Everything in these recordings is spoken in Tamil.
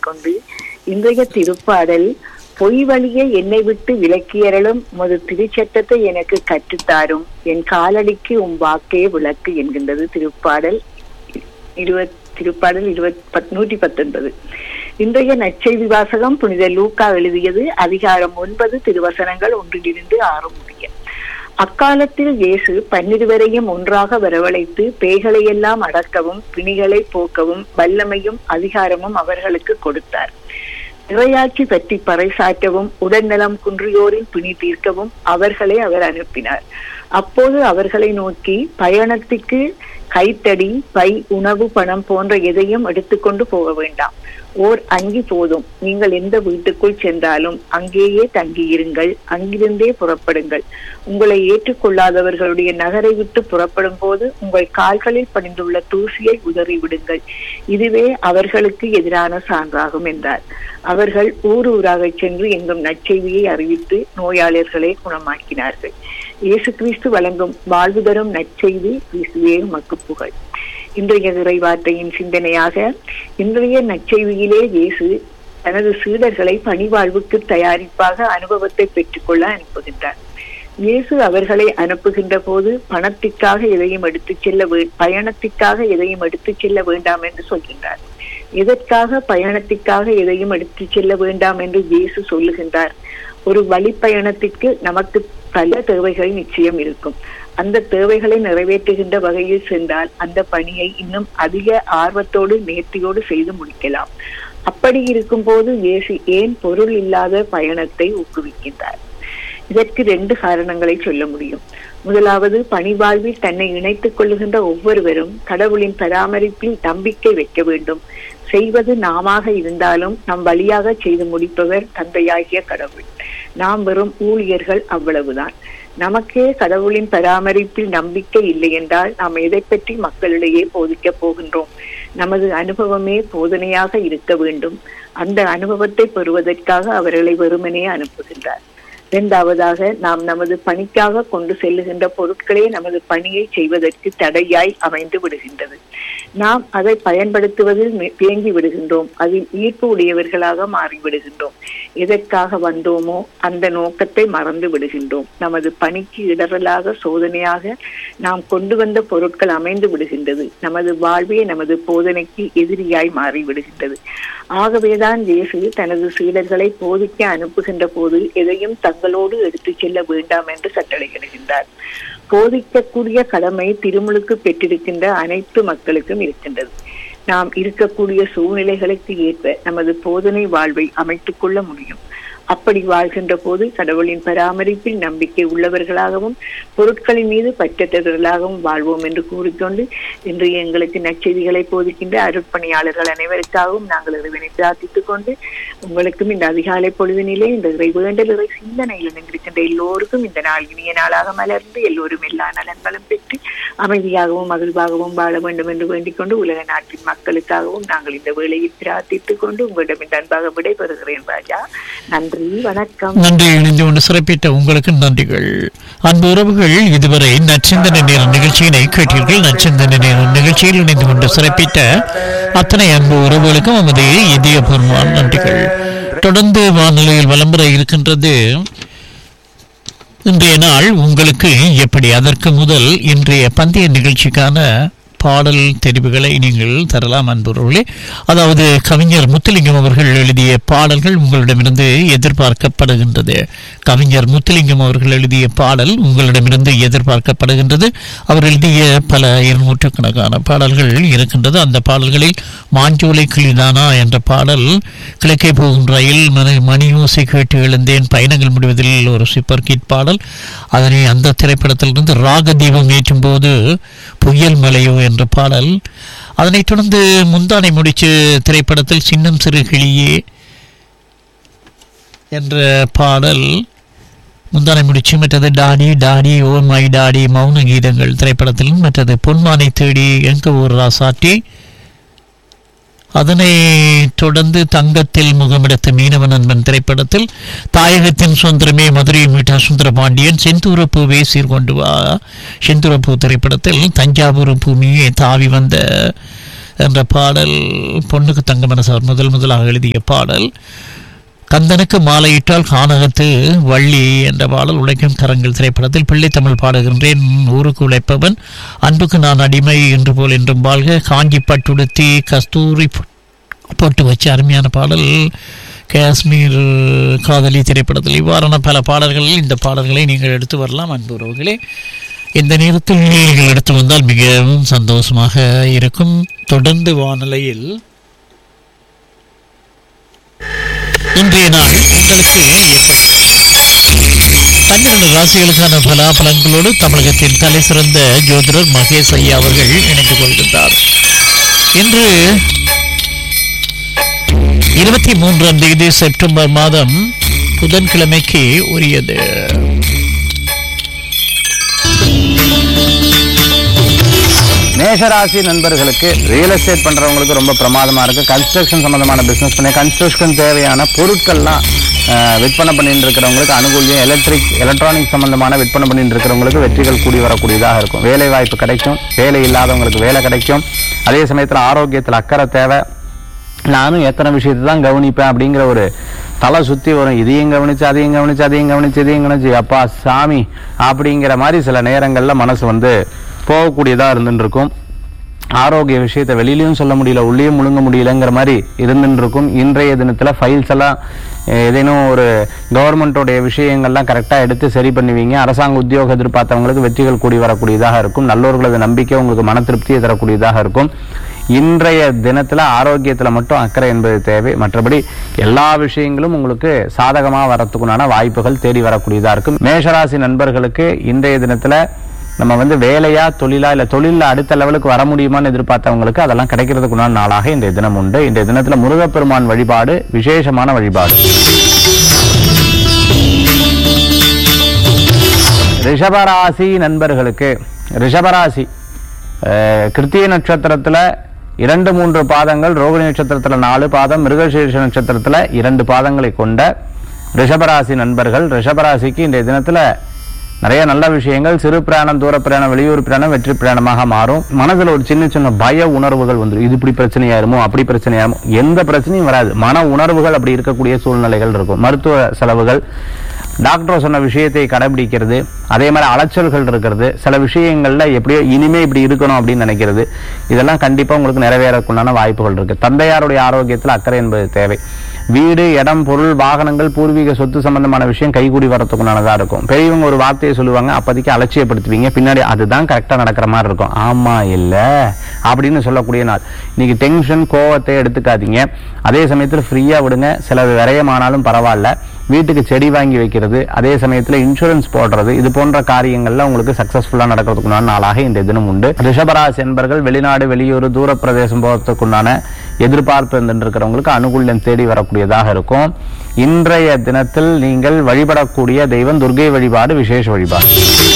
வேண்டிக்கொண்டு இன்றைய திருப்பாடல் பொய் வழியை என்னை விட்டு விலக்கியறலும் உமது திருச்சட்டத்தை எனக்கு கற்றுத்தாரும் என் காலடிக்கு உம் வாக்கே விளக்கு என்கின்றது திருப்பாடல் இருபத் திருப்பாடல் இருபத் நூற்றி பத்தொன்பது இன்றைய நற்செய்தி வாசகம் புனித லூக்கா எழுதியது அதிகாரம் ஒன்பது திருவசனங்கள் ஒன்றிலிருந்து ஆறு முடிய அக்காலத்தில் இயேசு பன்னிருவரையும் ஒன்றாக வரவழைத்து பேய்களையெல்லாம் அடக்கவும் பிணிகளை போக்கவும் வல்லமையும் அதிகாரமும் அவர்களுக்கு கொடுத்தார் இறையாட்சி பற்றி பறைசாற்றவும் உடல்நலம் குன்றியோரின் பிணி தீர்க்கவும் அவர்களை அவர் அனுப்பினார் அப்போது அவர்களை நோக்கி பயணத்துக்கு கைத்தடி பை உணவு பணம் போன்ற எதையும் எடுத்துக்கொண்டு போக வேண்டாம் ஓர் அங்கி போதும் நீங்கள் எந்த வீட்டுக்குள் சென்றாலும் அங்கேயே தங்கியிருங்கள் அங்கிருந்தே புறப்படுங்கள் உங்களை ஏற்றுக்கொள்ளாதவர்களுடைய நகரை விட்டு புறப்படும் போது உங்கள் கால்களில் படிந்துள்ள தூசியை உதறி விடுங்கள் இதுவே அவர்களுக்கு எதிரான சான்றாகும் என்றார் அவர்கள் ஊர் ஊராக சென்று எங்கும் நற்செய்தியை அறிவித்து நோயாளர்களை குணமாக்கினார்கள் இயேசு கிறிஸ்து வழங்கும் வாழ்வு தரும் நற்செய்தி கிறிஸ்துவே மக்கு புகழ் இன்றைய இறைவார்த்தையின் சிந்தனையாக இன்றைய நற்செய்தியிலே இயேசு தனது சீடர்களை பணிவாழ்வுக்கு தயாரிப்பாக அனுபவத்தை பெற்றுக்கொள்ள அனுப்புகின்றார் இயேசு அவர்களை அனுப்புகின்ற போது பணத்திற்காக எதையும் எடுத்துச் செல்ல பயணத்திற்காக எதையும் எடுத்துச் செல்ல வேண்டாம் என்று சொல்கின்றார் எதற்காக பயணத்திற்காக எதையும் எடுத்துச் செல்ல வேண்டாம் என்று இயேசு சொல்லுகின்றார் ஒரு வழிப்பயணத்திற்கு நமக்கு பல தேவைகள் நிச்சயம் இருக்கும் அந்த தேவைகளை நிறைவேற்றுகின்ற வகையில் சென்றால் அந்த பணியை இன்னும் அதிக ஆர்வத்தோடு நேர்த்தியோடு செய்து முடிக்கலாம் அப்படி இருக்கும் போது இயேசு ஏன் பொருள் இல்லாத பயணத்தை ஊக்குவிக்கின்றார் இதற்கு ரெண்டு காரணங்களை சொல்ல முடியும் முதலாவது பணிவாழ்வில் தன்னை இணைத்துக் கொள்ளுகின்ற ஒவ்வொருவரும் கடவுளின் பராமரிப்பில் நம்பிக்கை வைக்க வேண்டும் செய்வது நாமாக இருந்தாலும் நம் வழியாக செய்து முடிப்பவர் தந்தையாகிய கடவுள் நாம் வெறும் ஊழியர்கள் அவ்வளவுதான் நமக்கே கடவுளின் பராமரிப்பில் நம்பிக்கை இல்லை என்றால் நாம் எதை பற்றி மக்களிடையே போதிக்க போகின்றோம் நமது அனுபவமே போதனையாக இருக்க வேண்டும் அந்த அனுபவத்தை பெறுவதற்காக அவர்களை வெறுமனே அனுப்புகின்றார் இரண்டாவதாக நாம் நமது பணிக்காக கொண்டு செல்லுகின்ற பொருட்களே நமது பணியை செய்வதற்கு தடையாய் அமைந்து விடுகின்றது நாம் அதை பயன்படுத்துவதில் தேங்கி விடுகின்றோம் அதில் ஈர்ப்பு உடையவர்களாக மாறிவிடுகின்றோம் எதற்காக வந்தோமோ அந்த நோக்கத்தை மறந்து விடுகின்றோம் நமது பணிக்கு இடரலாக சோதனையாக நாம் கொண்டு வந்த பொருட்கள் அமைந்து விடுகின்றது நமது வாழ்வே நமது போதனைக்கு எதிரியாய் மாறிவிடுகின்றது ஆகவேதான் இயேசு தனது சீடர்களை போதிக்க அனுப்புகின்ற போது எதையும் தங்களோடு எடுத்துச் செல்ல வேண்டாம் என்று கட்டளையிடுகின்றார் போதிக்கக்கூடிய கடமை திருமுழுக்கு பெற்றிருக்கின்ற அனைத்து மக்களுக்கும் இருக்கின்றது நாம் இருக்கக்கூடிய சூழ்நிலைகளுக்கு ஏற்ப நமது போதனை வாழ்வை அமைத்துக் கொள்ள முடியும் அப்படி வாழ்கின்ற போது கடவுளின் பராமரிப்பில் நம்பிக்கை உள்ளவர்களாகவும் பொருட்களின் மீது பற்றற்றவர்களாகவும் வாழ்வோம் என்று கூறிக்கொண்டு இன்று எங்களுக்கு நற்செய்திகளை போதிக்கின்ற அருட்பணியாளர்கள் அனைவருக்காகவும் நாங்கள் இறைவனை பிரார்த்தித்துக் கொண்டு உங்களுக்கும் இந்த அதிகாலை பொழுதினிலே இந்த இறை வேண்டல் இறை சிந்தனையில் இணைந்திருக்கின்ற எல்லோருக்கும் இந்த நாள் இனிய நாளாக மலர்ந்து எல்லோரும் எல்லா நலன்களும் பெற்று அமைதியாகவும் மகிழ்வாகவும் வாழ வேண்டும் என்று வேண்டிக் கொண்டு உலக நாட்டின் மக்களுக்காகவும் நாங்கள் இந்த வேளையில் பிரார்த்தித்துக் கொண்டு உங்களிடம் இந்த அன்பாக விடைபெறுகிறேன் ராஜா நன்றி வணக்கம் நன்றி இணைந்து கொண்டு சிறப்பித்த உங்களுக்கு நன்றிகள் அன்பு உறவுகள் இதுவரை நச்சிந்தனை நேர நிகழ்ச்சியினை கேட்டீர்கள் நச்சிந்தனை நேர நிகழ்ச்சியில் இணைந்து கொண்டு சிறப்பித்த அத்தனை அன்பு உறவுகளுக்கும் நமது இதயபூர்வமான நன்றிகள் தொடர்ந்து வானிலையில் விளம்பர இருக்கின்றது இன்றைய நாள் உங்களுக்கு எப்படி அதற்கு முதல் இன்றைய பந்தய நிகழ்ச்சிக்கான பாடல் தெரிவுகளை நீங்கள் தரலாம் அன்புறவுகளே அதாவது கவிஞர் முத்துலிங்கம் அவர்கள் எழுதிய பாடல்கள் உங்களிடமிருந்து எதிர்பார்க்கப்படுகின்றது கவிஞர் முத்துலிங்கம் அவர்கள் எழுதிய பாடல் உங்களிடமிருந்து எதிர்பார்க்கப்படுகின்றது அவர் எழுதிய பல இருநூற்றுக்கணக்கான பாடல்கள் இருக்கின்றது அந்த பாடல்களில் மாஞ்சோலை கிளிதானா என்ற பாடல் கிழக்கே போகும் ரயில் மணி மணியோசை கேட்டு எழுந்தேன் பயணங்கள் முடிவதில் ஒரு சூப்பர் கிட் பாடல் அதனை அந்த திரைப்படத்திலிருந்து ராக தீபம் ஏற்றும் போது புயல் மலையோ என்ற பாடல் அதனைத் தொடர்ந்து முந்தானை முடிச்சு திரைப்படத்தில் சின்னம் சிறு கிளியே என்ற பாடல் முந்தானை முடிச்சு மற்றது daddy daddy oh my daddy Mouna Geethangal திரைப்படத்திலும் மற்றது பொன்மானை தேடி எங்க ஊர் ராசாட்டி அதனை தொடர்ந்து தங்கத்தில் முகமெடுத்த மீனவ நண்பன் திரைப்படத்தில் தாயகத்தின் சுந்தரமே மதுரை மீட்டா சுந்தரபாண்டியன் செந்தூரப்பூவே சீர்கொண்டு வா செந்தூரப்பூ திரைப்படத்தில் தஞ்சாவூர் பூமியே தாவி வந்த என்ற பாடல் பொண்ணுக்கு தங்க மனசு அவர் முதல் முதலாக எழுதிய பாடல் கந்தனுக்கு மாலையிட்டால் கானகத்து வள்ளி என்ற பாடல் உழைக்கும் கரங்கள் திரைப்படத்தில் பிள்ளை தமிழ் பாடுகின்றேன் ஊருக்கு உழைப்பவன் அன்புக்கு நான் அடிமை என்று போல் என்றும் வாழ்க காஞ்சி பட்டுடுத்தி கஸ்தூரி பொ- போட்டு வச்ச அருமையான பாடல் காஷ்மீர் காதலி திரைப்படத்தில் இவ்வாறான பல பாடல்களில் இந்த பாடல்களை நீங்கள் எடுத்து வரலாம் அன்பு உறவுகளே இந்த நேரத்தில் நீங்கள் எடுத்து வந்தால் மிகவும் சந்தோஷமாக இருக்கும் தொடர்ந்து வானிலையில் இன்றைய நாள் உங்களுக்கு எப்படி பன்னிரண்டு ராசிகளுக்கான பலாபலன்களோடு தமிழகத்தின் தலை சிறந்த ஜோதிடர் மகேஷ் ஐயா அவர்கள் இணைந்து கொள்கின்றார் இன்று இருபத்தி மூன்றாம் தேதி செப்டம்பர் மாதம் புதன்கிழமைக்கு உரியது மேஷராசி நண்பர்களுக்கு ரியல் எஸ்டேட் பண்றவங்களுக்கு ரொம்ப பிரமாதமா இருக்கு கன்ஸ்ட்ரக்ஷன் சம்பந்தமான பிசினஸ் பண்ணி கன்ஸ்ட்ரக்ஷன் தேவையான பொருட்கள்லாம் அஹ், விற்பனை பண்ணிட்டு இருக்கிறவங்களுக்கு அனுகூலியம் எலக்ட்ரிக் எலக்ட்ரானிக் சம்பந்தமான விற்பனை பண்ணிட்டு இருக்கிறவங்களுக்கு வெற்றிகள் கூடி வரக்கூடியதாக இருக்கும் வேலை வாய்ப்பு கிடைக்கும் வேலை இல்லாதவங்களுக்கு வேலை கிடைக்கும் அதே சமயத்துல ஆரோக்கியத்துல அக்கறை தேவை நானும் எத்தனை விஷயத்தை தான் கவனிப்பேன் அப்படிங்கிற ஒரு தலை சுத்தி வரும் இதையும் கவனிச்சு அதையும் கவனிச்சு அதையும் கவனிச்சு இதையும் கவனிச்சு அப்பா சாமி அப்படிங்கிற மாதிரி சில நேரங்கள்ல மனசு வந்து போகக்கூடியதா இருந்துட்டு இருக்கும் ஆரோக்கிய விஷயத்தை வெளியிலயும் சொல்ல முடியல உள்ளேயும் முழுங்க முடியலங்கிற மாதிரி இருந்துட்டு இருக்கும் இன்றைய தினத்துல ஃபைல்ஸ் எல்லாம் அஹ், ஏதேனும் ஒரு கவர்மெண்ட்டோடைய விஷயங்கள்லாம் கரெக்டா எடுத்து சரி பண்ணுவீங்க அரசாங்க உத்தியோகம் எதிர்பார்த்தவங்களுக்கு வெற்றிகள் கூடி வரக்கூடியதாக இருக்கும் நல்லவர்களது நம்பிக்கை உங்களுக்கு மன திருப்தியை தரக்கூடியதாக இருக்கும் இன்றைய தினத்துல ஆரோக்கியத்துல மட்டும் அக்கறை என்பது தேவை மற்றபடி எல்லா விஷயங்களும் உங்களுக்கு சாதகமா வரத்துக்குண்டான வாய்ப்புகள் தேடி வரக்கூடியதா இருக்கும் மேஷராசி நண்பர்களுக்கு இன்றைய தினத்துல நம்ம வந்து வேலையா தொழிலா இல்ல தொழில்ல அடுத்த லெவலுக்கு வர முடியுமான்னு எதிர்பார்த்தவங்களுக்கு அதெல்லாம் கிடைக்கிறதுக்குண்டான நாளாக இன்றைய தினம் உண்டு இன்றைய தினத்துல முருகப்பெருமான் வழிபாடு விசேஷமான வழிபாடு ரிஷபராசி நண்பர்களுக்கு ரிஷபராசி அஹ், கிருத்திகை நட்சத்திரத்துல இரண்டு மூன்று பாதங்கள் ரோகிணி நட்சத்திரத்துல நாலு பாதம் மிருகசீர்ஷ நட்சத்திரத்துல இரண்டு பாதங்களை கொண்ட ரிஷபராசி நண்பர்கள் ரிஷபராசிக்கு இன்றைய தினத்துல நிறைய நல்ல விஷயங்கள் சிறு பிரயாணம் தூர பிரயாணம் வெளியூர் பிரயாணம் வெற்றி பிரயாணமாக மாறும் மனதுல ஒரு சின்ன சின்ன பய உணர்வுகள் வந்துடும் இது இப்படி பிரச்சனையாயிருமோ அப்படி பிரச்சனையாயிருமோ எந்த பிரச்சனையும் வராது மன உணர்வுகள் அப்படி இருக்கக்கூடிய சூழ்நிலைகள் இருக்கும் மருத்துவ செலவுகள் டாக்டர் சொன்ன விஷயத்தை கடைபிடிக்கிறது அதே மாதிரி அலைச்சல்கள் இருக்கிறது சில விஷயங்கள்ல எப்படியோ இனிமே இப்படி இருக்கணும் அப்படின்னு நினைக்கிறது இதெல்லாம் கண்டிப்பா உங்களுக்கு நிறைவேறக்குண்டான வாய்ப்புகள் இருக்கு தந்தையாருடைய ஆரோக்கியத்தில் அக்கறை என்பது தேவை வீடு இடம் பொருள் வாகனங்கள் பூர்வீக சொத்து சம்பந்தமான விஷயம் கைகூடி வரத்துக்குண்டானதா இருக்கும் பெரியவங்க ஒரு வார்த்தையை சொல்லுவாங்க அப்போதைக்கு அலட்சியப்படுத்துவீங்க பின்னாடி அதுதான் கரெக்டா நடக்கிற மாதிரி இருக்கும் ஆமா இல்ல அப்படின்னு சொல்லக்கூடிய நாள் இன்னைக்கு டென்ஷன் கோவத்தை எடுத்துக்காதீங்க அதே சமயத்துல ஃப்ரீயா விடுங்க சில விரயமானாலும் பரவாயில்ல வீட்டுக்கு செடி வாங்கி வைக்கிறது அதே சமயத்துல இன்சூரன்ஸ் போடுறது இது போன்ற காரியங்கள்ல உங்களுக்கு சக்சஸ்ஃபுல்லா நடக்கிறதுக்குண்டான நாளாக இந்த தினம் உண்டு ரிஷபராசி என்பர்கள் வெளிநாடு வெளியூர் தூர பிரதேசம் போகிறதுக்குண்டான எதிர்பார்ப்பு இருந்துட்டு இருக்கிறவங்களுக்கு அனுகூல்யம் தேடி வரக்கூடியதாக இருக்கும் இன்றைய தினத்தில் நீங்கள் வழிபடக்கூடிய தெய்வம் துர்கை வழிபாடு விசேஷ வழிபாடு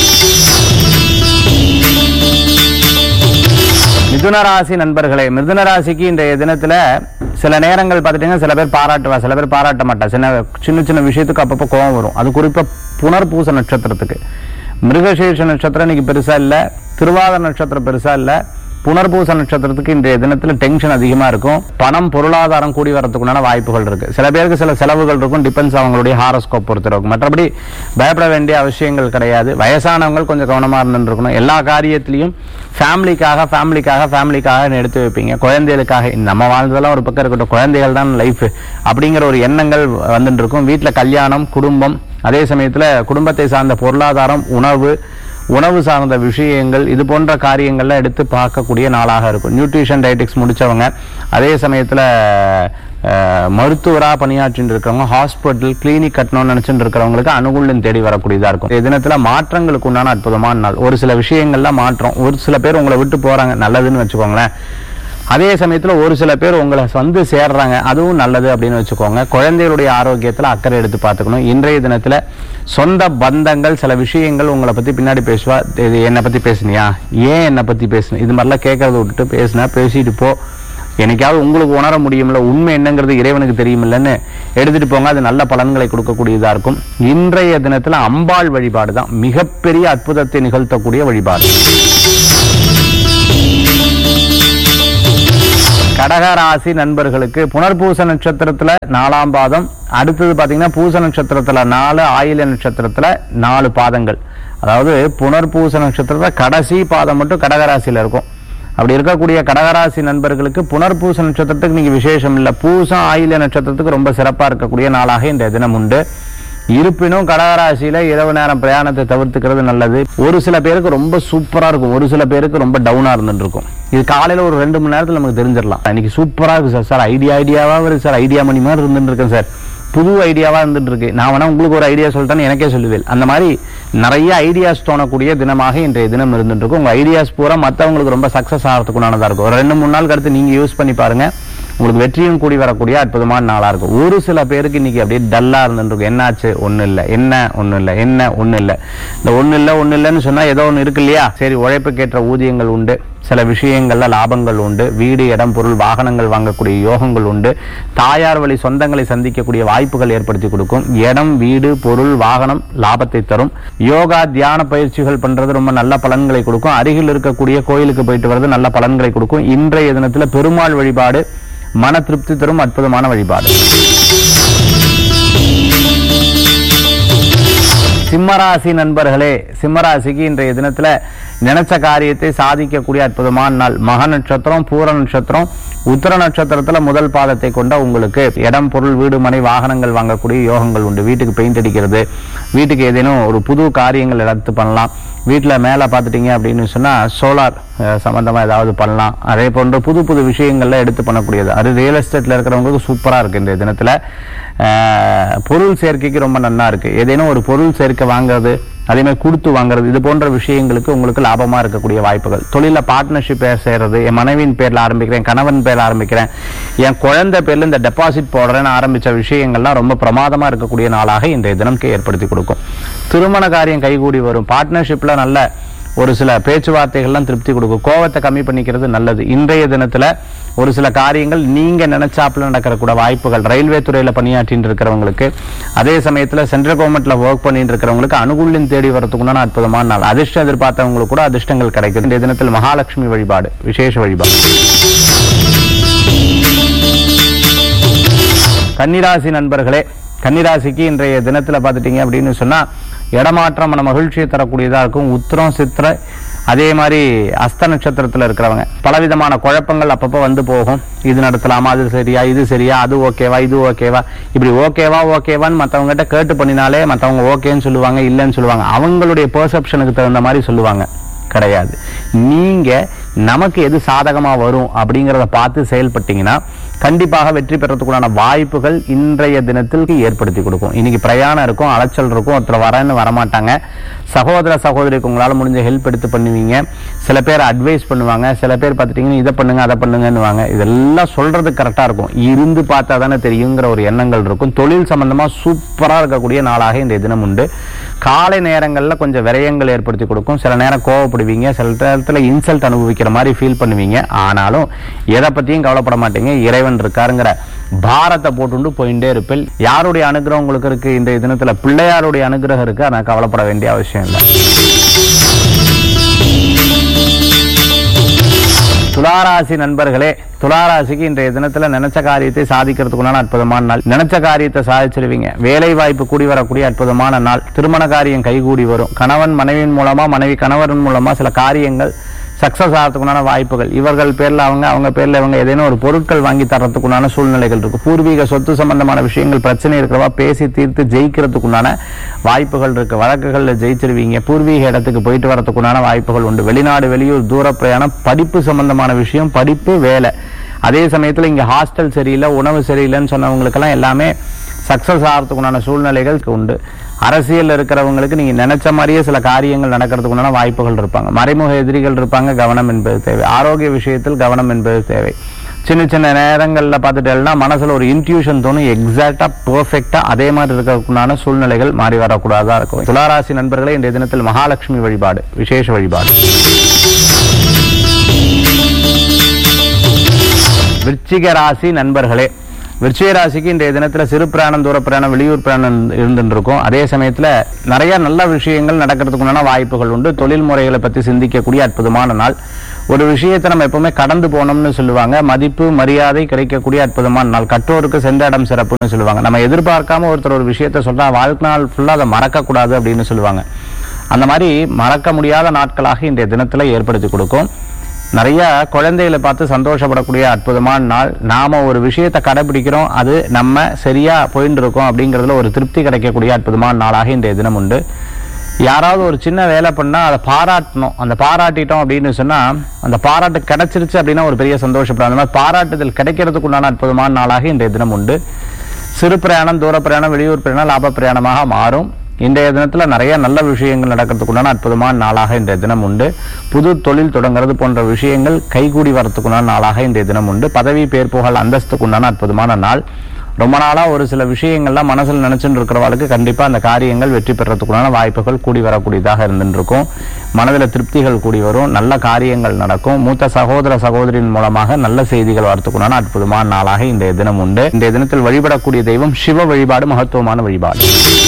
மிதுன ராசி நண்பர்களே மிதுன ராசிக்கு இன்றைய தினத்துல சில நேரங்கள் பார்த்துட்டீங்கன்னா சில பேர் பாராட்டுவா சில பேர் பாராட்ட மாட்டா சின்ன சின்ன சின்ன விஷயத்துக்கு அப்பப்போ கோவம் வரும் அது குறிப்பா புனர்பூச நட்சத்திரத்துக்கு மிருகசீர்ஷ நட்சத்திரம் இன்னைக்கு பெருசா இல்ல திருவாத நட்சத்திரம் பெருசா இல்ல புனர்பூச நட்சத்திரத்துக்கு இன்றைய தினத்துல டென்ஷன் அதிகமா இருக்கும் பணம் பொருளாதாரம் கூடி வரதுக்குண்டான வாய்ப்புகள் இருக்கு சில பேருக்கு சில செலவுகள் இருக்கும் டிபெண்ட்ஸ் அவங்களுடைய ஹாரோஸ்கோப் பொறுத்து இருக்கும் மற்றபடி பயப்பட வேண்டிய அவசியங்கள் கிடையாது வயசானவங்க கொஞ்சம் கவனமா இருந்துட்டு இருக்கணும் எல்லா காரியத்திலையும் ஃபேமிலிக்காக ஃபேமிலிக்காக ஃபேமிலிக்காக எடுத்து வைப்பீங்க குழந்தைகளுக்காக நம்ம வாழ்ந்ததெல்லாம் ஒரு பக்கம் இருக்கட்டும் குழந்தைகள் தான் லைஃப் அப்படிங்கிற ஒரு எண்ணங்கள் வந்துட்டு இருக்கும் வீட்டுல கல்யாணம் குடும்பம் அதே சமயத்துல குடும்பத்தை சார்ந்த பொருளாதாரம் உணவு உணவு சார்ந்த விஷயங்கள் இது போன்ற காரியங்கள்லாம் எடுத்து பார்க்கக்கூடிய நாளாக இருக்கும் நியூட்ரிஷன் டயட்டிக்ஸ் முடிச்சவங்க அதே சமயத்துல அஹ், மருத்துவரா பணியாற்றிட்டு இருக்கிறவங்க ஹாஸ்பிட்டல் கிளினிக் கட்டணும்னு நினைச்சிட்டு இருக்கிறவங்களுக்கு அனுகூலம் தேடி வரக்கூடியதா இருக்கும் இந்த தினத்துல மாற்றங்களுக்கு உண்டான அற்புதமான நாள் ஒரு சில விஷயங்கள்ல மாற்றம் ஒரு சில பேர் உங்களை விட்டு போறாங்க நல்லதுன்னு வச்சுக்கோங்களேன் அதே சமயத்துல ஒரு சில பேர் உங்களை வந்து சேர்றாங்க அதுவும் நல்லது அப்படின்னு வச்சுக்கோங்க குழந்தைகளுடைய ஆரோக்கியத்துல அக்கறை எடுத்து பார்த்துக்கணும் இன்றைய தினத்துல சொந்த பந்தங்கள் சில விஷயங்கள் உங்களை பத்தி பின்னாடி பேசுவா இது என்னை பத்தி பேசுனியா ஏன் என்னை பத்தி பேசுன இது மாதிரிலாம் கேட்கறத விட்டுட்டு பேசுனா பேசிட்டு போ என்னைக்காவது உங்களுக்கு உணர முடியும்ல உண்மை என்னங்கிறது இறைவனுக்கு தெரியுமில்லன்னு எடுத்துட்டு போங்க அது நல்ல பலன்களை கொடுக்கக்கூடியதா இருக்கும் இன்றைய தினத்துல அம்பாள் வழிபாடு தான் மிகப்பெரிய அற்புதத்தை நிகழ்த்தக்கூடிய வழிபாடு கடகராசி நண்பர்களுக்கு புனர்பூச நட்சத்திரத்துல நாலாம் பாதம் அடுத்தது பாத்தீங்கன்னா பூச நட்சத்திரத்துல நாலு ஆயில நட்சத்திரத்துல நாலு பாதங்கள் அதாவது புனர்பூச நட்சத்திரத்துல கடைசி பாதம் மட்டும் கடகராசியில இருக்கும் அப்படி இருக்கக்கூடிய கடகராசி நண்பர்களுக்கு புனர்பூச நட்சத்திரத்துக்கு நீங்க விசேஷம் இல்ல பூசம் ஆயில நட்சத்திரத்துக்கு ரொம்ப சிறப்பா இருக்கக்கூடிய நாளாக இந்த தினம் உண்டு இருப்பினும் கடகராசியில இரவு நேரம் பிரயாணத்தை தவிர்த்துக்கிறது நல்லது ஒரு சில பேருக்கு ரொம்ப சூப்பரா இருக்கும் ஒரு சில பேருக்கு ரொம்ப டவுனா இருந்துட்டு இருக்கும் இது காலையில ஒரு ரெண்டு மணி நேரத்துல நமக்கு தெரிஞ்சிடலாம் இன்னைக்கு சூப்பரா இருக்கு சார் சார் ஐடியா ஐடியாவா இருக்கு சார் ஐடியா மணி மாதிரி இருந்துட்டு இருக்கேன் சார் புது ஐடியாவா இருந்துட்டு இருக்கு நான் வேணா உங்களுக்கு ஒரு ஐடியா சொல்லிட்டேன்னு எனக்கே சொல்லுவேன் அந்த மாதிரி நிறைய ஐடியாஸ் தோணக்கூடிய தினமாக இன்றைய தினம் இருந்துட்டு இருக்கும் உங்க ஐடியாஸ் பூரா மத்தவங்களுக்கு ரொம்ப சக்சஸ் ஆகிறதுக்குண்டானதா இருக்கும் ஒரு ரெண்டு மூணு நாள் கடுத்து நீங்க யூஸ் பண்ணி பாருங்க உங்களுக்கு வெற்றியும் கூடி வரக்கூடிய அற்புதமான நாளா இருக்கும் ஒரு சில பேருக்கு இன்னைக்கு அப்படியே டல்லா இருந்துருக்கு என்னாச்சு ஒண்ணு இல்ல என்ன ஒண்ணு இல்ல என்ன ஒண்ணு இல்ல இந்த ஒண்ணு இல்ல ஒண்ணு இல்லைன்னு சொன்னா ஏதோ ஒண்ணு இருக்கு இல்லையா சரி உழைப்புக்கேற்ற ஊதியங்கள் உண்டு சில விஷயங்கள்ல லாபங்கள் உண்டு வீடு இடம் பொருள் வாகனங்கள் வாங்கக்கூடிய யோகங்கள் உண்டு தாயார் வழி சொந்தங்களை சந்திக்கக்கூடிய வாய்ப்புகள் ஏற்படுத்தி கொடுக்கும் இடம் வீடு பொருள் வாகனம் லாபத்தை தரும் யோகா தியான பயிற்சிகள் பண்றது ரொம்ப நல்ல பலன்களை கொடுக்கும் அருகில் இருக்கக்கூடிய கோயிலுக்கு போயிட்டு வர்றது நல்ல பலன்களை கொடுக்கும் இன்றைய தினத்துல பெருமாள் வழிபாடு மன திருப்தி தரும் அற்புதமான வழிபாடு சிம்மராசி நண்பர்களே சிம்மராசிக்கு இன்றைய தினத்துல நினைச்ச காரியத்தை சாதிக்கக்கூடிய அற்புதமான நாள் மக நட்சத்திரம் பூர நட்சத்திரம் உத்தர நட்சத்திரத்துல முதல் பாதத்தை கொண்ட உங்களுக்கு இடம் பொருள் வீடு மனை வாகனங்கள் வாங்கக்கூடிய யோகங்கள் உண்டு வீட்டுக்கு பெயிண்ட் அடிக்கிறது வீட்டுக்கு ஏதேனும் ஒரு புது காரியங்கள் எடுத்து பண்ணலாம் வீட்டுல மேல பார்த்துட்டீங்க அப்படின்னு சொன்னா சோலார் சம்பந்தமா ஏதாவது பண்ணலாம் அதே போன்ற புது புது விஷயங்கள்ல எடுத்து பண்ணக்கூடியது அது ரியல் எஸ்டேட்ல இருக்கிறவங்களுக்கு சூப்பரா இருக்கு இந்த தினத்துல அஹ், பொருள் சேர்க்கைக்கு ரொம்ப நன்னா இருக்கு ஏதேனும் ஒரு பொருள் சேர்க்கை வாங்குறது அதே மாதிரி கொடுத்து வாங்குறது இது போன்ற விஷயங்களுக்கு உங்களுக்கு லாபமா இருக்கக்கூடிய வாய்ப்புகள் தொழில பார்ட்னர்ஷிப் செய்யறது என் மனைவியின் பேர்ல ஆரம்பிக்கிறேன் என் கணவன் பேர்ல ஆரம்பிக்கிறேன் என் குழந்தை பேர்ல இந்த டெபாசிட் போடுறேன்னு ஆரம்பிச்ச விஷயங்கள்லாம் ரொம்ப பிரமாதமா இருக்கக்கூடிய நாளாக இன்றைய தினம்க்கு ஏற்படுத்தி கொடுக்கும் திருமண காரியம் கைகூடி வரும் பார்ட்னர்ஷிப்ல நல்ல ஒரு சில பேச்சுவார்த்தைகள்லாம் திருப்தி கொடுக்கும் கோவத்தை கம்மி பண்ணிக்கிறது நல்லது இன்றைய தினத்துல ஒரு சில காரியங்கள் நீங்க நினைச்சாப்புல நடக்கிற கூட வாய்ப்புகள் ரயில்வே துறையில பணியாற்றிட்டு இருக்கிறவங்களுக்கு அதே சமயத்துல சென்ட்ரல் கவர்மெண்ட்ல ஒர்க் பண்ணிட்டு இருக்கிறவங்களுக்கு அனுகூல்யம் தேடி வரதுக்குண்டான அற்புதமான நாள் அதிர்ஷ்டம் எதிர்பார்த்தவங்களுக்கு கூட அதிர்ஷ்டங்கள் கிடைக்கும் இன்றைய தினத்தில் மகாலட்சுமி வழிபாடு விசேஷ வழிபாடு கன்னிராசி நண்பர்களே கன்னிராசிக்கு இன்றைய தினத்துல பார்த்துட்டீங்க அப்படின்னு சொன்னா இடமாற்றம் மன மகிழ்ச்சியை தரக்கூடியதா இருக்கும் உத்திரம் சித்திர அதே மாதிரி அஸ்த நட்சத்திரத்துல இருக்கிறவங்க பலவிதமான குழப்பங்கள் அப்பப்போ வந்து போகும் இது நடத்தலாமா அது சரியா இது சரியா அது ஓகேவா இது ஓகேவா இப்படி ஓகேவா ஓகேவான்னு மத்தவங்க கிட்ட கேட்டு பண்ணினாலே மத்தவங்க ஓகேன்னு சொல்லுவாங்க இல்லைன்னு சொல்லுவாங்க அவங்களுடைய பெர்செப்ஷனுக்கு தகுந்த மாதிரி சொல்லுவாங்க கிடையாது நீங்க நமக்கு எது சாதகமா வரும் அப்படிங்கறத பார்த்து செயல்பட்டீங்கன்னா கண்டிப்பாக வெற்றி பெறத்துக்குண்டான வாய்ப்புகள் இன்றைய தினத்திற்கு ஏற்படுத்தி கொடுக்கும் இன்னைக்கு பிரயாணம் இருக்கும் அலைச்சல் இருக்கும் ஒருத்தர் வரேன்னு வரமாட்டாங்க சகோதர சகோதரிக்கு உங்களால முடிஞ்ச ஹெல்ப் எடுத்து பண்ணுவீங்க சில பேர் அட்வைஸ் பண்ணுவாங்க சில பேர் பார்த்துட்டீங்கன்னா இதை பண்ணுங்க அதை பண்ணுங்கன்னுவாங்க இதெல்லாம் சொல்றது கரெக்டா இருக்கும் இருந்து பார்த்தா தானே தெரியுங்கிற ஒரு எண்ணங்கள் இருக்கும் தொழில் சம்பந்தமா சூப்பரா இருக்கக்கூடிய நாளாக இந்த தினம் உண்டு காலை நேரங்கள்ல கொஞ்சம் விரயங்கள் ஏற்படுத்தி கொடுக்கும் சில நேரம் கோவப்படுவீங்க சில நேரத்துல இன்சல்ட் அனுபவிக்கிற மாதிரி ஃபீல் பண்ணுவீங்க ஆனாலும் எதை பத்தியும் கவலைப்பட மாட்டீங்க இறைவன் இருக்காருங்கிற பாரத்தை போட்டுண்டு போயிட்டே இருப்பில் யாருடைய அனுகிரகம் உங்களுக்கு இருக்கு இன்றைய தினத்துல பிள்ளையாருடைய அனுகிரகம் இருக்கு ஆனா கவலைப்பட வேண்டிய அவசியம் இல்லை துளாராசி நண்பர்களே துளாராசிக்கு இன்றைய தினத்துல நினைச்ச காரியத்தை சாதிக்கிறதுக்குண்டான அற்புதமான நாள் நினைச்ச காரியத்தை சாதிச்சிருவீங்க வேலை வாய்ப்பு கூடி வரக்கூடிய அற்புதமான நாள் திருமண காரியம் கைகூடி வரும் கணவன் மனைவியின் மூலமா மனைவி கணவரின் மூலமா சில காரியங்கள் சக்சஸ் ஆகிறதுக்குண்டான வாய்ப்புகள் இவர்கள் பேர்ல அவங்க அவங்க பேர்ல இவங்க ஏதேனும் ஒரு பொருட்கள் வாங்கி தரத்துக்குண்டான சூழ்நிலைகள் இருக்கு பூர்வீக சொத்து சம்பந்தமான விஷயங்கள் பிரச்சனை இருக்கிறவா பேசி தீர்த்து ஜெயிக்கிறதுக்குண்டான வாய்ப்புகள் இருக்கு வழக்குகள்ல ஜெயிச்சிருவீங்க பூர்வீக இடத்துக்கு போயிட்டு வரதுக்குண்டான வாய்ப்புகள் உண்டு வெளிநாடு வெளியூர் தூர பிரயாணம் படிப்பு சம்பந்தமான விஷயம் படிப்பு வேலை அதே சமயத்துல இங்க ஹாஸ்டல் சரியில்லை உணவு சரியில்லைன்னு சொன்னவங்களுக்கெல்லாம் எல்லாமே சக்சஸ் ஆகிறதுக்குண்டான சூழ்நிலைகள் உண்டு அரசியல் இருக்கிறவங்களுக்கு நீங்க நினைச்ச மாதிரியே சில காரியங்கள் நடக்கிறதுக்குண்டான வாய்ப்புகள் இருப்பாங்க மறைமுக எதிரிகள் இருப்பாங்க கவனம் என்பது தேவை ஆரோக்கிய விஷயத்தில் கவனம் என்பது தேவை சின்ன சின்ன நேரங்கள்ல பார்த்துட்டேன்னா மனசுல ஒரு இன்ட்யூஷன் தோணும் எக்ஸாக்டா பெர்ஃபெக்டா அதே மாதிரி இருக்கிறதுக்குண்டான சூழ்நிலைகள் மாறி வரக்கூடாதா இருக்கும் துளாராசி நண்பர்களே இன்றைய தினத்தில் மகாலட்சுமி வழிபாடு விசேஷ வழிபாடு விருச்சிக ராசி நண்பர்களே விருச்சிக ராசிக்கு இன்றைய தினத்துல சிறு பிராணம் தூர பிராணம் வெளியூர் பிராணம் இருந்துட்டு இருக்கும் அதே சமயத்துல நிறைய நல்ல விஷயங்கள் நடக்கிறதுக்குண்டான வாய்ப்புகள் உண்டு தொழில் முறைகளை பத்தி சிந்திக்கக்கூடிய அற்புதமான நாள் ஒரு விஷயத்தை நம்ம எப்பவுமே கடந்து போனோம்னு சொல்லுவாங்க மதிப்பு மரியாதை கிடைக்கக்கூடிய அற்புதமான நாள் கற்றோருக்கு சென்ற இடம் சிறப்புன்னு சொல்லுவாங்க நம்ம எதிர்பார்க்காம ஒருத்தர் ஒரு விஷயத்த சொல்றா வாழ்க்கை நாள் ஃபுல்லா அதை மறக்க கூடாது அப்படின்னு சொல்லுவாங்க அந்த மாதிரி மறக்க முடியாத நாட்களாக இன்றைய தினத்துல ஏற்படுத்தி கொடுக்கும் நிறைய குழந்தைகளை பார்த்து சந்தோஷப்படக்கூடிய அற்புதமான நாள் நாம ஒரு விஷயத்தை கடைபிடிக்கிறோம் அது நம்ம சரியா போயிட்டு இருக்கோம் அப்படிங்கிறதுல ஒரு திருப்தி கிடைக்கக்கூடிய அற்புதமான நாளாக இன்றைய தினம் உண்டு யாராவது ஒரு சின்ன வேலை பண்ணா அதை பாராட்டணும் அந்த பாராட்டிட்டோம் அப்படின்னு சொன்னா அந்த பாராட்டு கிடைச்சிருச்சு அப்படின்னா ஒரு பெரிய சந்தோஷப்படும் அந்த மாதிரி பாராட்டுதல் கிடைக்கிறதுக்கு உண்டான அற்புதமான நாளாக இன்றைய தினம் உண்டு சிறு பிரயாணம் தூர பிரயாணம் வெளியூர் பிரயாணம் லாப பிரயாணமாக மாறும் இன்றைய தினத்துல நிறைய நல்ல விஷயங்கள் நடக்கிறதுக்குண்டான அற்புதமான நாளாக இன்றைய தினம் உண்டு புது தொழில் தொடங்குறது போன்ற விஷயங்கள் கைகூடி வரத்துக்குண்டான நாளாக இன்றைய தினம் உண்டு பதவி பேர் புகழ் அந்தஸ்துக்குண்டான அற்புதமான நாள் ரொம்ப நாளா ஒரு சில விஷயங்கள்லாம் மனசுல நினைச்சுட்டு இருக்கிறவளுக்கு கண்டிப்பா அந்த காரியங்கள் வெற்றி பெறத்துக்குண்டான வாய்ப்புகள் கூடி வரக்கூடியதாக இருந்துட்டு இருக்கும் மனதில் திருப்திகள் கூடி வரும் நல்ல காரியங்கள் நடக்கும் மூத்த சகோதர சகோதரியின் மூலமாக நல்ல செய்திகள் வரத்துக்குண்டான அற்புதமான நாளாக இன்றைய தினம் உண்டு இன்றைய தினத்தில் வழிபடக்கூடிய தெய்வம் சிவ வழிபாடு மகத்துவமான வழிபாடு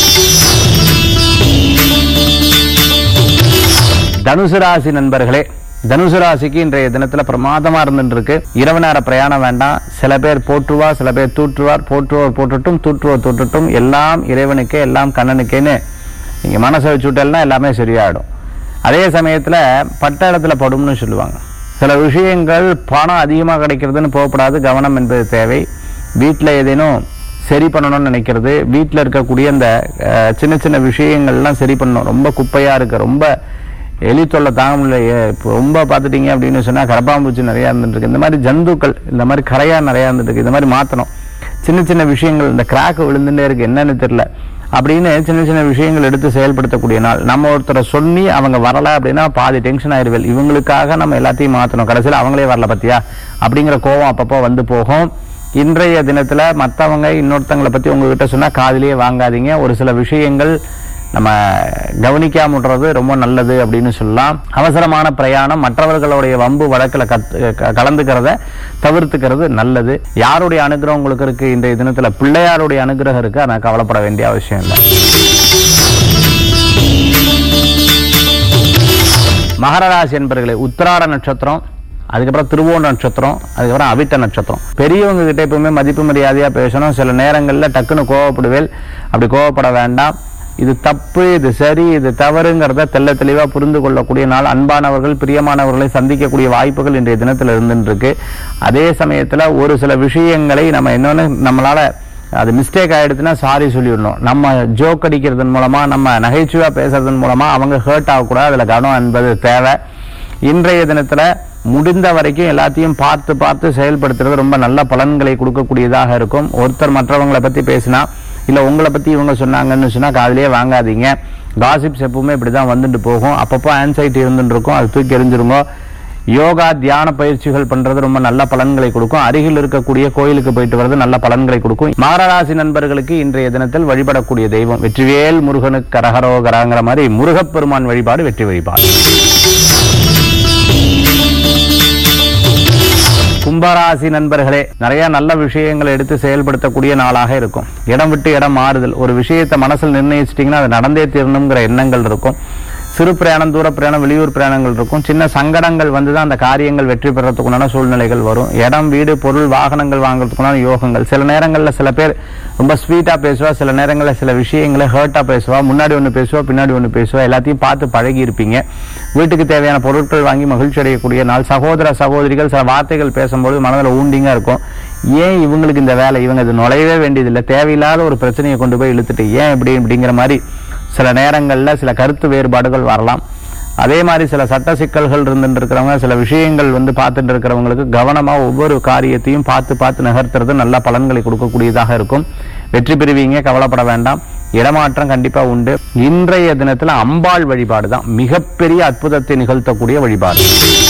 தனுசு ராசி நண்பர்களே தனுசு ராசிக்கு இன்றைய தினத்துல பிரமாதமா இருந்துட்டு இருக்கு இரவு நேர பிரயாணம் வேண்டாம் சில பேர் போற்றுவா சில பேர் தூற்றுவார் போற்றுவோர் போட்டுட்டும் தூற்றுவோர் தூட்டுட்டும் எல்லாம் இறைவனுக்கே எல்லாம் கண்ணனுக்கேன்னு நீங்க மனசை வச்சு விட்டேன்னா எல்லாமே சரியாயிடும் அதே சமயத்துல பட்ட இடத்துல படும்னு சொல்லுவாங்க சில விஷயங்கள் பணம் அதிகமா கிடைக்கிறதுன்னு போகப்படாது கவனம் என்பது தேவை வீட்டில் ஏதேனும் சரி பண்ணணும்னு நினைக்கிறது வீட்டில் இருக்கக்கூடிய அந்த அஹ், சின்ன சின்ன விஷயங்கள்லாம் சரி பண்ணணும் ரொம்ப குப்பையா இருக்கு ரொம்ப எலி தொல்லை தாங்க முடியல ஏ- இப்போ ரொம்ப பார்த்துட்டீங்க அப்படின்னு சொன்னா கரப்பாம்பூச்சி நிறைய இருந்துட்டு இருக்கு இந்த மாதிரி ஜந்துக்கள் இந்த மாதிரி கரையா நிறைய இருந்துட்டு இருக்கு இந்த மாதிரி மாத்தணும் சின்ன சின்ன விஷயங்கள் இந்த கிராக் விழுந்துட்டே இருக்கு என்னன்னு தெரியல அப்படின்னு சின்ன சின்ன விஷயங்கள் எடுத்து செயல்படுத்தக்கூடிய நாள் நம்ம ஒருத்தரை சொல்லி அவங்க வரல அப்படின்னா பாதி டென்ஷன் ஆயிருவேல் இவங்களுக்காக நம்ம எல்லாத்தையும் மாத்தணும் கடைசியில் அவங்களே வரல பத்தியா அப்படிங்கிற கோவம் அப்பப்போ வந்து போகும் இன்றைய தினத்துல மத்தவங்க இன்னொருத்தங்களை பத்தி உங்ககிட்ட சொன்னா காதிலேயே வாங்காதீங்க ஒரு சில விஷயங்கள் நம்ம கவனிக்காம விடுறது ரொம்ப நல்லது அப்படின்னு சொல்லலாம் அவசரமான பிரயாணம் மற்றவர்களுடைய வம்பு வழக்குல கத்- க- கலந்துக்கிறத தவிர்த்துக்கிறது நல்லது யாருடைய அனுகிரகம் உங்களுக்கு இருக்கு இன்றைய தினத்துல பிள்ளையாருடைய அனுகிரகம் இருக்கு ஆனா கவலைப்பட வேண்டிய அவசியம் இல்லை மகர ராசி என்பர்களே உத்திராட நட்சத்திரம் அதுக்கப்புறம் திருவோண நட்சத்திரம் அதுக்கப்புறம் அவிட்ட நட்சத்திரம் பெரியவங்க கிட்ட எப்பவுமே மதிப்பு மரியாதையா பேசணும் சில நேரங்கள்ல டக்குன்னு கோவப்படுவேல் அப்படி கோவப்பட வேண்டாம் இது தப்பு இது சரி இது தவறுங்கிறத தெள்ள தெளிவா புரிந்து கொள்ளக்கூடிய நாள் அன்பானவர்கள் பிரியமானவர்களை சந்திக்கக்கூடிய வாய்ப்புகள் இன்றைய தினத்தில் இருந்துட்டு இருக்கு அதே சமயத்துல ஒரு சில விஷயங்களை நம்ம இன்னொன்னு நம்மளால அது மிஸ்டேக் ஆயிடுச்சுன்னா சாரி சொல்லிடணும் நம்ம ஜோக் அடிக்கிறதன் மூலமா நம்ம நகைச்சுவா பேசுறதன் மூலமா அவங்க ஹர்ட் ஆகக்கூடாது அதுல கவனம் என்பது தேவை இன்றைய தினத்துல முடிந்த வரைக்கும் எல்லாத்தையும் பார்த்து பார்த்து செயல்படுத்துறது ரொம்ப நல்ல பலன்களை கொடுக்கக்கூடியதாக இருக்கும் ஒருத்தர் மற்றவங்களை பத்தி பேசினா இல்ல உங்களை பத்தி இவங்க சொன்னாங்கன்னு சொன்னா காதுலயே வாங்காதீங்க காசிப்ஸ் எப்பவுமே இப்படிதான் வந்துட்டு போகும் அப்பப்போ ஆன்சைட்டி இருந்துட்டு இருக்கும் அது தூக்கி எறிஞ்சிருங்க யோகா தியான பயிற்சிகள் பண்றது ரொம்ப நல்ல பலன்களை கொடுக்கும் அருகில் இருக்கக்கூடிய கோயிலுக்கு போயிட்டு வர்றது நல்ல பலன்களை கொடுக்கும் மகராசி நண்பர்களுக்கு இன்றைய தினத்தில் வழிபடக்கூடிய தெய்வம் வெற்றிவேல் முருகனுக்கு கரகரோகராங்கிற மாதிரி முருகப்பெருமான் வழிபாடு வெற்றி வழிபாடு கும்பராசி நண்பர்களே நிறைய நல்ல விஷயங்களை எடுத்து செயல்படுத்தக்கூடிய நாளாக இருக்கும் இடம் விட்டு இடம் மாறுதல் ஒரு விஷயத்தை மனசில் நிர்ணயிச்சிட்டீங்கன்னா அது நடந்தே தீரணுங்கிற எண்ணங்கள் இருக்கும் சிறு பிரயாணம் தூர பிரயாணம் வெளியூர் பிரயாணங்கள் இருக்கும் சின்ன சங்கடங்கள் வந்து தான் அந்த காரியங்கள் வெற்றி பெறத்துக்குண்டான சூழ்நிலைகள் வரும் இடம் வீடு பொருள் வாகனங்கள் வாங்குறதுக்குண்டான யோகங்கள் சில நேரங்களில் சில பேர் ரொம்ப ஸ்வீட்டா பேசுவா சில நேரங்களில் சில விஷயங்களை ஹர்ட்டா பேசுவா முன்னாடி ஒன்று பேசுவா பின்னாடி ஒன்று பேசுவா எல்லாத்தையும் பார்த்து பழகி இருப்பீங்க வீட்டுக்கு தேவையான பொருட்கள் வாங்கி மகிழ்ச்சி அடையக்கூடிய நாள் சகோதர சகோதரிகள் சில வார்த்தைகள் பேசும்போது மனதில் ஊண்டிங்கா இருக்கும் ஏன் இவங்களுக்கு இந்த வேலை இவங்க இது நுழையவே வேண்டியதில்லை தேவையில்லாத ஒரு பிரச்சனையை கொண்டு போய் இழுத்துட்டு ஏன் இப்படி இப்படிங்கிற மாதிரி சில நேரங்கள்ல சில கருத்து வேறுபாடுகள் வரலாம் அதே மாதிரி சில சட்ட சிக்கல்கள் இருந்துட்டு இருக்கிறவங்க சில விஷயங்கள் வந்து பார்த்துட்டு இருக்கிறவங்களுக்கு கவனமா ஒவ்வொரு காரியத்தையும் பார்த்து பார்த்து நகர்த்துறது நல்ல பலன்களை கொடுக்கக்கூடியதாக இருக்கும் வெற்றி பெறுவீங்க கவலைப்பட வேண்டாம் இடமாற்றம் கண்டிப்பா உண்டு இன்றைய தினத்துல அம்பாள் வழிபாடு தான் மிகப்பெரிய அற்புதத்தை நிகழ்த்தக்கூடிய வழிபாடு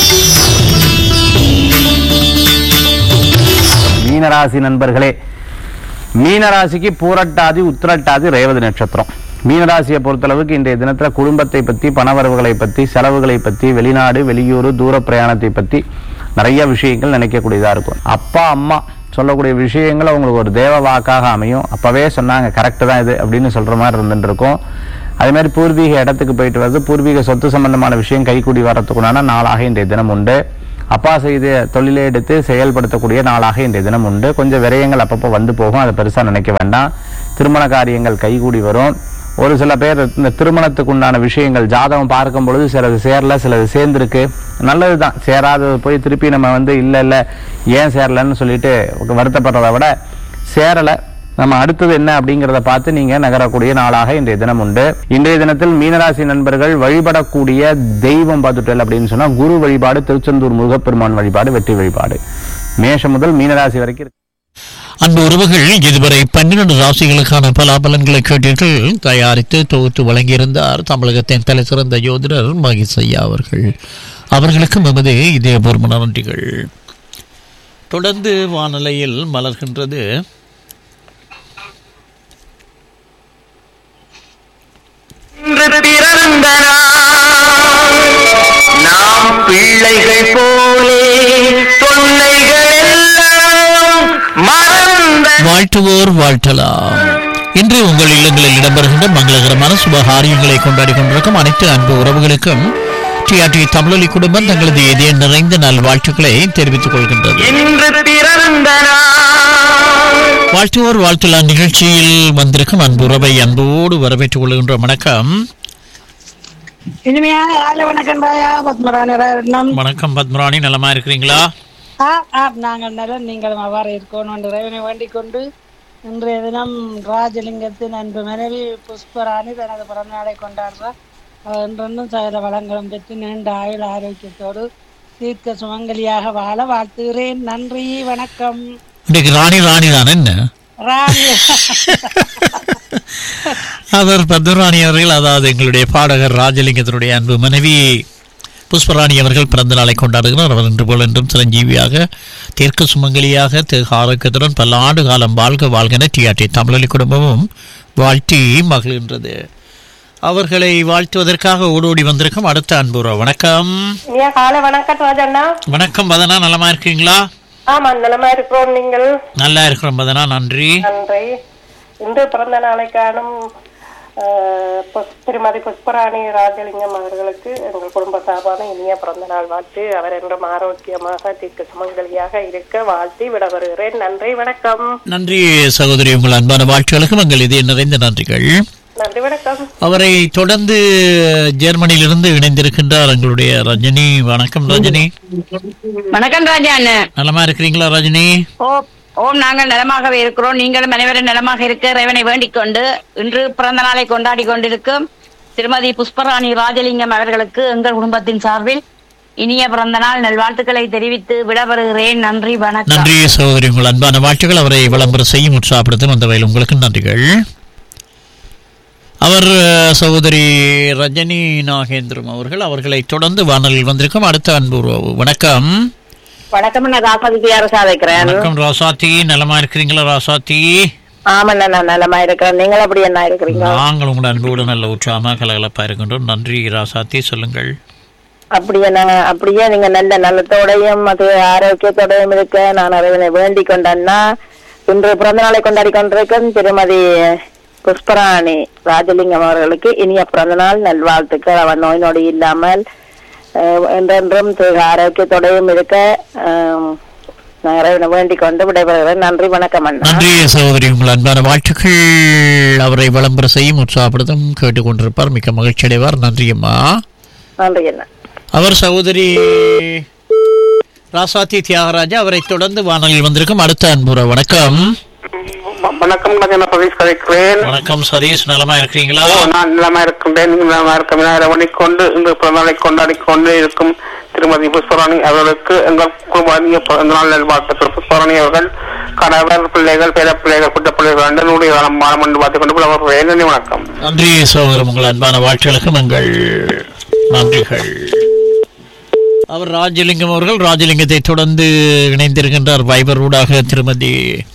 மீனராசி நண்பர்களே மீனராசிக்கு பூரட்டாதி உத்திரட்டாதி ரேவதி நட்சத்திரம் மீனராசியை பொறுத்தளவுக்கு இன்றைய தினத்துல குடும்பத்தை பத்தி பணவரவுகளை பத்தி செலவுகளை பத்தி வெளிநாடு வெளியூர் தூர பிரயாணத்தை பத்தி நிறைய விஷயங்கள் நினைக்கக்கூடியதா இருக்கும் அப்பா அம்மா சொல்லக்கூடிய விஷயங்கள் அவங்களுக்கு ஒரு தேவ வாக்காக அமையும் அப்பவே சொன்னாங்க கரெக்டு தான் இது அப்படின்னு சொல்ற மாதிரி இருந்துட்டு இருக்கும் அதே மாதிரி பூர்வீக இடத்துக்கு போயிட்டு வருது பூர்வீக சொத்து சம்பந்தமான விஷயம் கைகூடி வர்றதுக்குண்டான நாளாக இன்றைய தினம் உண்டு அப்பா செய்த தொழிலை எடுத்து செயல்படுத்தக்கூடிய நாளாக இன்றைய தினம் உண்டு கொஞ்சம் விரயங்கள் அப்பப்போ வந்து போகும் அதை பெருசா நினைக்க வேண்டாம் திருமண காரியங்கள் கைகூடி வரும் ஒரு சில பேர் இந்த திருமணத்துக்கு உண்டான விஷயங்கள் ஜாதகம் பார்க்கும் பொழுது சிலது சேரல சிலது சேர்ந்திருக்கு நல்லதுதான் சேராதது போய் திருப்பி நம்ம வந்து இல்ல இல்ல ஏன் சேரலன்னு சொல்லிட்டு வருத்தப்படுறதை விட சேரல நம்ம அடுத்தது என்ன அப்படிங்கறத பார்த்து நீங்க நகரக்கூடிய நாளாக இன்றைய தினம் உண்டு இன்றைய தினத்தில் மீனராசி நண்பர்கள் வழிபடக்கூடிய தெய்வம் பார்த்துட்டல் அப்படின்னு சொன்னா குரு வழிபாடு திருச்செந்தூர் முருகப்பெருமான் வழிபாடு வெற்றி வழிபாடு மேஷம் முதல் மீனராசி வரைக்கும் இருக்கு. அன்பு உறவுகள் இதுவரை பன்னிரண்டு ராசிகளுக்கான பலாபலன்களை கேட்டீர்கள் தயாரித்து தொகுத்து வழங்கியிருந்தார் தமிழகத்தின் தலை சிறந்த ஜோதிடர் மகேஷ் ஐயா அவர்கள் அவர்களுக்கும் எமது இதயபூர்வ நன்றிகள் தொடர்ந்து வானிலையில் மலர்கின்றது இன்று பிறந்த நாள் நாம் பிள்ளைகள் போலே தொல்லைகள் எல்லாம் மறந்த வாழ்த்துவோர் வாழ்த்தலாம் இன்று உங்கள் இல்லங்களில் இடம்பெறுகின்ற மங்களகரமான சுபகாரியங்களை கொண்டாடி கொண்டிருக்கும் அனைத்து அன்பு உறவுகளுக்கும் டிஆர்டி தமிழொலி குடும்பம் தங்களது இதய நிறைந்த நல்வாழ்த்துக்களை தெரிவித்துக் கொள்கின்றது இன்று பிறந்த நாள் வாழ்த்துவோர் வாழ்த்துலாம் நிகழ்ச்சியில் வந்திருக்கும் அன்பு உறவை அன்போடு வரவேற்றுக் கொள்கின்ற வணக்கம் இனிமையான காலை வணக்கம் ராயா பத்மராணி ரத்னம் வணக்கம் பத்மராணி நலமா இருக்கிறீங்களா ஆ ஆ நாங்கள் நல்ல நீங்கள் அவ்வாறு இருக்கணும் என்று இறைவனை வேண்டிக் கொண்டு இன்றைய தினம் ராஜலிங்கத்தின் அன்பு மனைவி புஷ்பராணி தனது பிறந்தநாளை கொண்டாடுறார் அவர் என்றென்றும் சகல வளங்களும் பெற்று நீண்ட ஆயுள் ஆரோக்கியத்தோடு தீர்க்க சுமங்கலியாக வாழ வாழ்த்துகிறேன் நன்றி வணக்கம் இன்னைக்கு ராணி ராணி தான் என்ன ராணி அவர் பத்மராணி அவர்கள் அதாவது எங்களுடைய பாடகர் ராஜலிங்கத்தினுடைய அன்பு மனைவி புஷ்பராணி அவர்கள் பிறந்த நாளை கொண்டாடுகிறார் அவர் இன்று போல் என்றும் சிரஞ்சீவியாக தெற்கு சுமங்கலியாக தெற்கு ஆரோக்கியத்துடன் பல ஆண்டு காலம் வாழ்க வாழ்கென டிஆர்டி தமிழொலி குடும்பமும் வாழ்த்தி மகிழ்கின்றது அவர்களை வாழ்த்துவதற்காக ஓடோடி வந்திருக்கும் அடுத்த அன்புறவு வணக்கம் ஐயா காலை வணக்கம் ராஜண்ணா வணக்கம் பதனா நலமா இருக்கீங்களா ஆமா நலமா இருக்கிறோம் நீங்கள் நல்லா இருக்கிறோம் பதனா நன்றி நன்றி இன்று பிறந்த நாளை காணும் அஹ், புஷ்- திருமதி புஷ்பராணி ராஜலிங்கம் அவர்களுக்கு எங்கள் குடும்ப சார்பான இனிய பிறந்த நாள் வாழ்த்து அவர் என்றும் ஆரோக்கியமாக தீர்க்க சுமங்கலியாக இருக்க வாழ்த்தி விட வருகிறேன் நன்றி வணக்கம் நன்றி சகோதரி உங்கள் அன்பான வாழ்த்துகளுக்கும் எங்கள் இதய நிறைந்த நன்றிகள் நன்றி வணக்கம் அவரை தொடர்ந்து ஜெர்மனியிலிருந்து இணைந்திருக்கின்றார் எங்களுடைய ரஜினி வணக்கம் ரஜினி வணக்கம் ராஜா அண்ணன் நலமா இருக்கிறீங்களா ரஜினி ஓ ஓம் நாங்கள் நலமாகவே இருக்கிறோம் நீங்களும் அனைவரும் நலமாக இருக்க இறைவனை வேண்டிக் கொண்டு இன்று பிறந்த நாளை கொண்டாடி கொண்டிருக்கும் திருமதி புஷ்பராணி ராஜலிங்கம் அவர்களுக்கு எங்கள் குடும்பத்தின் சார்பில் இனிய பிறந்த நாள் நல்வாழ்த்துக்களை தெரிவித்து விடவருகிறேன் நன்றி வணக்கம் நன்றி சகோதரி உங்கள் அன்பான வாழ்த்துக்கள் அவரை விளம்பரம் செய்யும் உற்சாகப்படுத்தும் அந்த வகையில் உங்களுக்கு நன்றிகள் அவர் அஹ், சகோதரி ரஜினி நாகேந்திரம் அவர்கள் அவர்களை தொடர்ந்து வானலில் வந்திருக்கும் அடுத்த அன்பு உறவு. வணக்கம் வணக்கம் நான் ராசாதி அரசா வைக்கிறேன் வணக்கம் ராசாத்தி நலமா இருக்கிறீங்களா ராசாத்தி ஆமா நான் நலமா இருக்கிறேன் நீங்கள் எப்படி என்ன இருக்கிறீங்க நாங்கள் உங்கள் அன்போடு நல்ல உற்சாகமாக கலகலப்பா இருக்கின்றோம் நன்றி ராசாத்தி சொல்லுங்கள் அப்படியே நான் அப்படியே நீங்க நல்ல நலத்தோடையும் அது ஆரோக்கியத்தோடையும் இருக்க நான் இறைவனை வேண்டிக் கொண்டேன்னா இன்று பிறந்த நாளை கொண்டாடி கொண்டிருக்கும் திருமதி புஷ்பராணி ராஜலிங்கம் அவர்களுக்கு இனிய பிறந்த நாள் நல்வாழ்த்துக்கள் அவர் நோய் நொடி இல்லாமல் அஹ், என்றென்றும் திரு ஆரோக்கியத்தோடையும் இருக்க அஹ், நான் இறைவனை வேண்டிக் கொண்டு விடைபெறுகிறேன் நன்றி வணக்கம் அண்ணா நன்றி சகோதரி உங்கள் அன்பான வாழ்த்துக்கள் அவரை விளம்பரம் செய்யும் உற்சாகப்படுத்தும் கேட்டுக்கொண்டிருப்பார் மிக்க மகிழ்ச்சி அடைவார் நன்றி அம்மா நன்றி அண்ணா அவர் சகோதரி ராசாத்தி தியாகராஜா அவரை தொடர்ந்து வானொலியில் வந்திருக்கும் அடுத்த அன்புற வணக்கம் வணக்கம் நான் பிரதேஷ் கதைக்கிறேன் வணக்கம் சதீஷ் நலமா இருக்கிறீங்களா ஓ, நான் நிலமா இருக்கின்றேன் நீங்கள் நிலமா இருக்க விநாயகரை கொண்டு இன்று பிறந்தநாளை கொண்டாடி கொண்டு இருக்கும் திருமதி புஷ்பராணி அவர்களுக்கு எங்கள் குடும்ப பிறந்த நாள் நல்வாழ்த்துக்கள் புஷ்பராணி அவர்கள் கணவர் பிள்ளைகள் பேர பிள்ளைகள் குட்ட பிள்ளைகள் ரெண்டு நூறு காலம் மாறம் என்று பார்த்துக் கொண்டு அவர் நன்றி வணக்கம் நன்றி சகோதரம் உங்கள் அன்பான வாழ்த்துகளுக்கும் எங்கள் நன்றிகள் அவர் ராஜலிங்கம் அவர்கள் ராஜலிங்கத்தை தொடர்ந்து இணைந்திருக்கின்றார் வைபர் ஊடாக திருமதி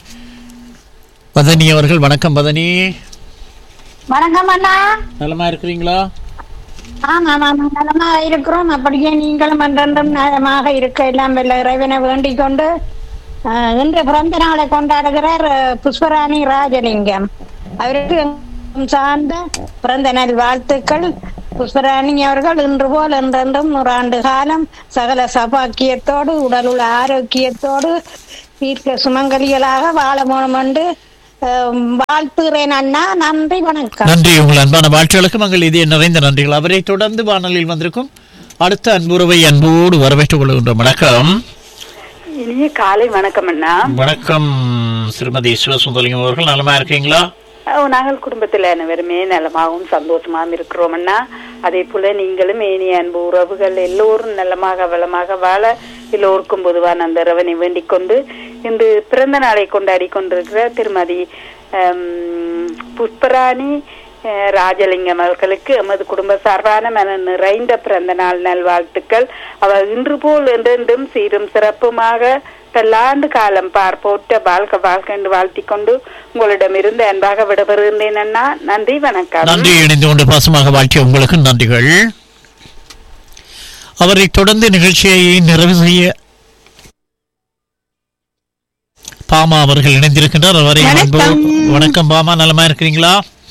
பதனி அவர்கள் வணக்கம் பதனி வணக்கம் அண்ணா நலமா இருக்கிறீங்களா ஆமா ஆமா நலமா இருக்கிறோம் அப்படியே நீங்களும் என்றென்றும் நலமாக இருக்க எல்லாம் வல்ல இறைவனை வேண்டிக் கொண்டு ஆஹ் இன்று பிறந்த நாளை கொண்டாடுகிறார் அஹ், புஷ்பராணி ராஜலிங்கம் அவருக்கு எங்கும் சார்ந்த பிறந்த நாள் வாழ்த்துக்கள் புஷ்பராணி அவர்கள் இன்று போல் என்றென்றும் நூறாண்டு காலம் சகல சபாக்கியத்தோடு உடல் உள்ள ஆரோக்கியத்தோடு தீர்க்க சுமங்கலிகளாக வாழ வேணும் என்று அஹ், வாழ்த்துகிறேன் அண்ணா நன்றி வணக்கம் நன்றி உங்கள் அன்பான வாழ்த்துகளுக்கு மங்கள் இதே நிறைந்த நன்றிகள் அவரை தொடர்ந்து வானொலியில் வந்திருக்கும் அடுத்த அன்புறவை அன்போடு வரவேற்றுக் கொள்கின்றோம் வணக்கம் இனிய காலை வணக்கம் அண்ணா வணக்கம் ஸ்ரீமதி சிவசுந்தலிங்கம் அவர்கள் நலமா இருக்கீங்களா ஓ, நாங்கள் குடும்பத்தில் அனைவருமே நலமாகவும் சந்தோஷமாகவும் இருக்கிறோம் அண்ணா அதே போல நீங்களும் இனிய அன்பு உறவுகள் எல்லோரும் நலமாக வளமாக வாழ எல்லோருக்கும் பொதுவான அந்த இரவனை வேண்டிக் கொண்டு இன்று பிறந்த நாளை கொண்டாடி கொண்டிருக்கிற திருமதி ஹம், புஷ்பராணி அஹ், ராஜலிங்கம் அவர்களுக்கு எமது குடும்ப சார்பான மன நிறைந்த பிறந்த நாள் நல்வாழ்த்துக்கள் அவர் இன்று போல் என்றென்றும் சீரும் சிறப்புமாக பல்லாண்டு காலம் பார் போட்ட வாழ்க வாழ்க என்று வாழ்த்திக் கொண்டு உங்களிடமிருந்து அன்பாக விடைபெறுகின்றேன் அண்ணா நன்றி வணக்கம் நன்றி இணைந்து கொண்டு பாசமாக வாழ்த்திய உங்களுக்கு நன்றிகள் அவரை தொடர்ந்து நிகழ்ச்சியை நிறைவு செய்ய பாமா அவர்கள் இணைந்திருக்கின்றார் அவரை அன்பு- வணக்கம் பாமா நலமா இருக்கிறீங்களா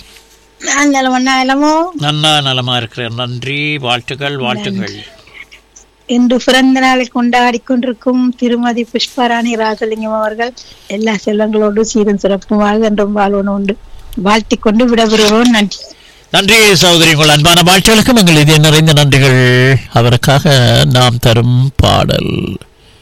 நலமோ நன்னா நலமா இருக்கிறேன் நன்றி வாழ்த்துக்கள் வாழ்த்துங்கள் இன்று பிறந்த நாளை கொண்டாடி கொண்டிருக்கும் திருமதி புஷ்பராணி ராஜலிங்கம் அவர்கள் எல்லா செல்வங்களோடு சீரும் சிறப்புமாக என்றும் வாழ்வன உண்டு வாழ்த்திக் கொண்டு விடைபெறுகிறோம் நன்றி நன்றி சகோதரி உங்கள் அன்பான வாழ்த்துகளுக்கும் எங்கள் இதய நிறைந்த நன்றிகள் அவருக்காக நாம் தரும் பாடல்